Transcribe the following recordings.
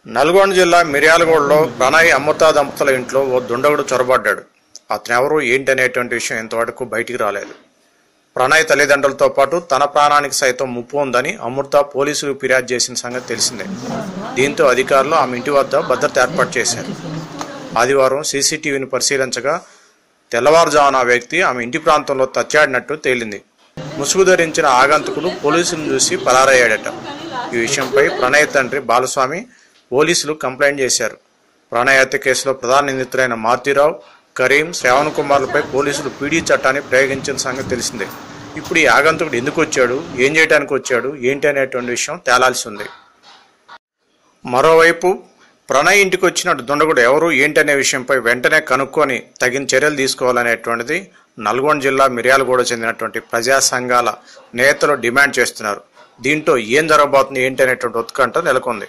నల్గొండ జిల్లా మిర్యాలగూడలో ప్రణయ్ అమృత దంపతుల ఇంట్లో ఓ దుండగుడు చొరబడ్డాడు అతను ఎవరు ఏంటి అనేటువంటి విషయం ఇంతవరకు బయటికి రాలేదు ప్రణయ్ తల్లిదండ్రులతో పాటు తన ప్రాణానికి సైతం ముప్పు ఉందని అమృత పోలీసులకు ఫిర్యాదు చేసిన సంగతి తెలిసిందే దీంతో అధికారులు ఆమె ఇంటి వద్ద భద్రత ఏర్పాటు చేశారు ఆదివారం సీసీటీవీని పరిశీలించగా తెల్లవారుజామున ఆ వ్యక్తి ఆమె ఇంటి ప్రాంతంలో తచ్చాడినట్టు తేలింది ముసుగు ధరించిన ఆగంతకుడు పోలీసులను చూసి పరారయ్యాడట ఈ విషయంపై ప్రణయ్ తండ్రి బాలస్వామి పోలీసులు కంప్లైంట్ చేశారు ప్రణయ్ హత్య కేసులో ప్రధాన నిందితులైన మారుతీరావు కరీం శ్రావణ్ కుమార్లపై పోలీసులు పీడీ చట్టాన్ని ప్రయోగించిన సంగతి తెలిసిందే ఇప్పుడు ఈ ఆగంతకుడు ఎందుకు వచ్చాడు ఏం చేయడానికి వచ్చాడు ఏంటి అనేటువంటి విషయం తేలాల్సి ఉంది మరోవైపు ప్రణయ్ ఇంటికి వచ్చిన దుండగుడు ఎవరు ఏంటనే విషయంపై వెంటనే కనుక్కొని తగిన చర్యలు తీసుకోవాలనేటువంటిది నల్గొండ జిల్లా మిర్యాలగూడ చెందినటువంటి ప్రజా సంఘాల నేతలు డిమాండ్ చేస్తున్నారు దీంతో ఏం జరగబోతుంది ఏంటి అనేటువంటి ఉత్కంఠ నెలకొంది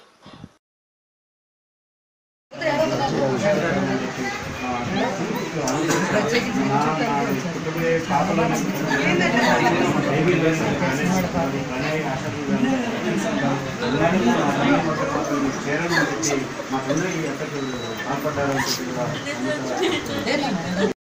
చేరని చెప్పి మా తొందరగా ఎక్కడ కనపడ్డారని చెప్పి కూడా